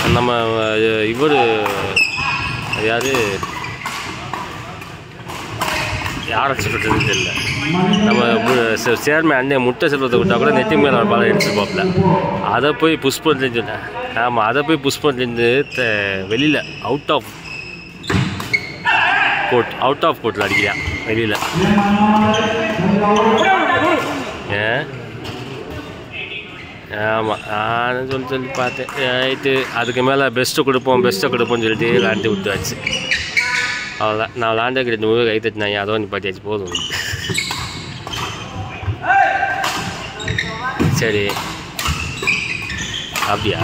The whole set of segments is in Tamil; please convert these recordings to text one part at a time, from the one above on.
நம்ம இவர் யார் யாரை சொல்கிறதுன்னு தெரியல நம்ம சேர்மன் அண்ணன் முட்டை செல்வத்தை விட்டா கூட நெத்தி மேலே ஒரு பாலம் எடுத்துருப்பாப்புல அதை போய் புஷ் பண்ணுறேன்னு சொன்னேன் ஆமாம் அதை போய் புஷ் பண்ணுறது வெளியில் out of court out of கோட்டில் அடிக்கிறான் வெளியில் ஏன் ஆமாம் நானும் சொல்லி சொல்லி பார்த்தேன் ரைட்டு அதுக்கு மேலே பெஸ்ட்டு கொடுப்போம் பெஸ்ட்டை கொடுப்போம்னு சொல்லிட்டு விளாண்டு விட்டுவாச்சு அவ்வளோதான் நான் விளாண்ட கிடையாது மூவி கை தட்டினாங்க அதோ நிப்பாட்டியாச்சு போதும் சரி அப்படியா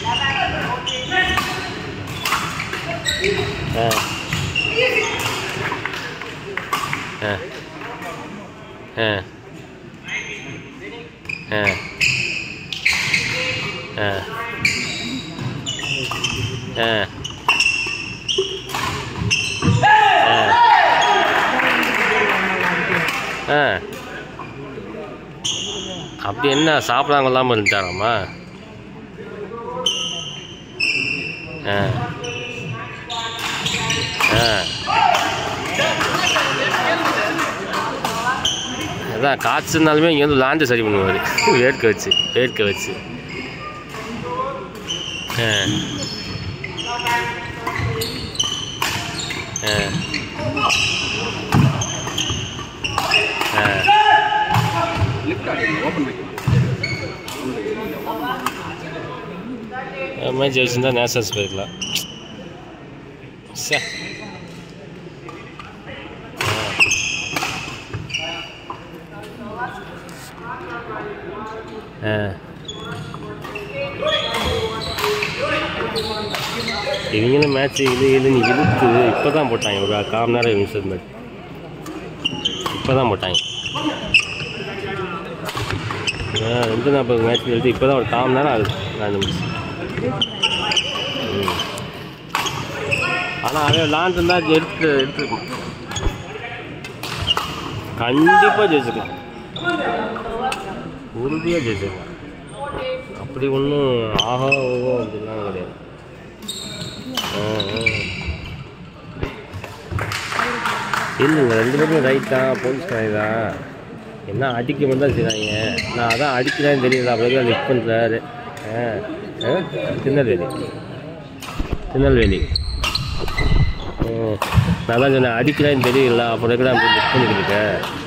ஆ ஆ ஆ ஆ ஆ ஆ ஆ அப்படி என்ன சாப்பிடாம இல்லாமல் இருந்துட்டாராம்மா ஆ ஆ அதான் காய்ச்சல்னாலுமே இங்கே வந்து லாண்டு சரி பண்ணுவார் வேர்க்க வச்சு வேர்க்க வச்சு ஆ ஆ ஆ மேட்ச் வச்சுருந்தா நேஷனல்ஸ் போயிருக்கலாம் சே ஆ இவங்களும் மேட்ச் இது இதுன்னு இழுத்து இப்போ தான் போட்டாங்க ஒரு கால் நேரம் நிமிஷம் மேட்ச் இப்போ தான் போட்டாங்க ஆ ரெண்டு நாற்பது மேட்ச் எழுதி இப்போ தான் ஒரு கால் நேரம் ஆகுது நாலு நிமிஷம் ம். ஆனால் அவன் விளாண்டுருந்தா எடுத்து எடுத்துருக்கும் கண்டிப்பாக ஜெயிச்சிருக்கலாம் உறுதியாக ஜெயிச்சிருக்கலாம் அப்படி ஒன்றும் ஆஹா ஓஹோ அப்படிலாம் கிடையாது ஆ ஆ. இல்லைங்க ரெண்டு பேருமே ரைட் தான் போலீஸ் தான் என்ன அடிக்க மட்டும் தான் செய்கிறாங்க நான் அதான் அடிக்கிறேன்னு தெரியல அப்படியே லிக் பண்ணுறாரு ஆ ஆ திருநெல்வேலி திருநெல்வேலி ம் நான் தான் சொன்னேன் அடிக்கிறேன்னு தெரியல அப்புறம் கூட அப்படி லிஃப்ட் பண்ணிக்கிட்டு இருக்க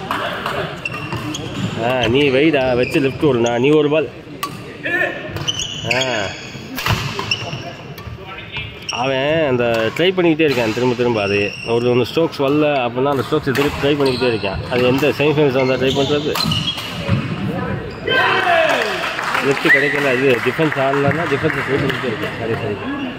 ஆ நீ வெயிடா வச்சு லிஃப்ட் விடுண்ணா நீ ஒரு பால் ஆ அவன் அந்த ட்ரை பண்ணிக்கிட்டே இருக்கான் திரும்ப திரும்ப அது ஒரு ஒன்று ஸ்ட்ரோக்ஸ் வரல அப்படின்னா அந்த ஸ்ட்ரோக்ஸ் திருப்பி ட்ரை பண்ணிக்கிட்டே இருக்கான் அது எந்த செமிஃபைனல்ஸ் வந்தால் ட்ரை பண்ணுறது லிஃப்ட் கிடைக்கல அது டிஃபென்ஸ் ஆடலன்னா டிஃபென்ஸ் ட்ரை பண்ணிக்கிட்டே இருக்கேன் சரி சரி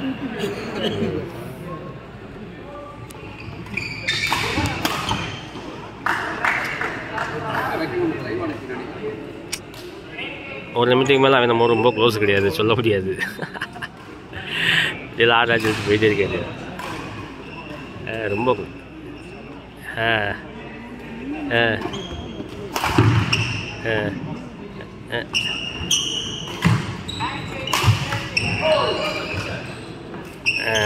ஒரு நிமிஷத்துக்கு மேலே அவன் நம்ம ரொம்ப க்ளோஸ் கிடையாது சொல்ல முடியாது இதில் ஆடாச்சு வச்சு போயிட்டே இருக்காரு ஆ, ரொம்ப close. ஆ ஆ ஆ ஆ. ஆ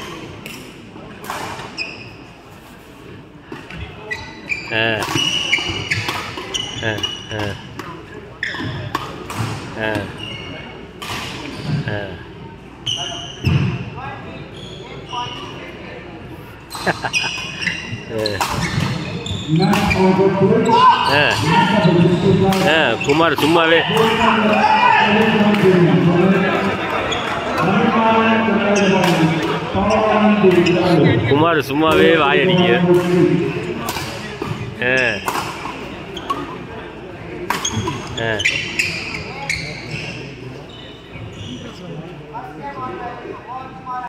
ஆ ஆ ஆ ஆ ஆ ஆ ஆ குமார் சும்மாவே குமார் சும்மாவே வாயடிக்க ஆ ஆ